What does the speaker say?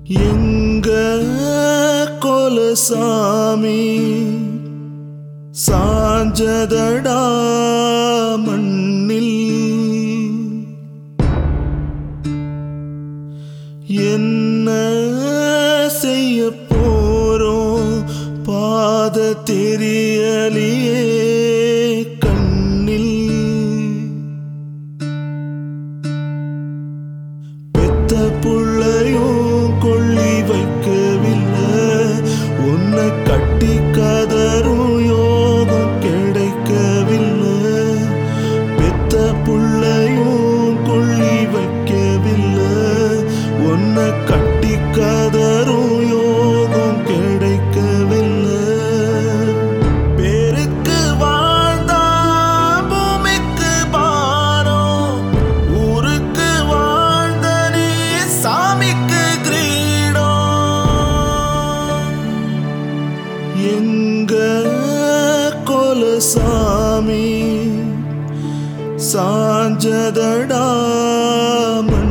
எங்க கொலசாமி சாஞ்சதடா மண்ணில் என்ன செய்ய போறோம் பாத தெரியலையே கண்ணில் பெத்த புள்ளையும் கொள்ளி வைக்கவில்லை உன்னை கட்டி கதரும் யோகம் கிடைக்கவில்லை பெத்த புள்ளையும் கொள்ளி வைக்கவில்லை உன்னை கட்டி கதரும் யோகம் கிடைக்கவில்லை பேருக்கு வாழ்ந்தா பூமிக்கு பாரம் ஊருக்கு வாழ்ந்த நீ சாமிக்கு கிரீடம் எங்க கொலசாமி சாஞ்சதடா மண்ணில்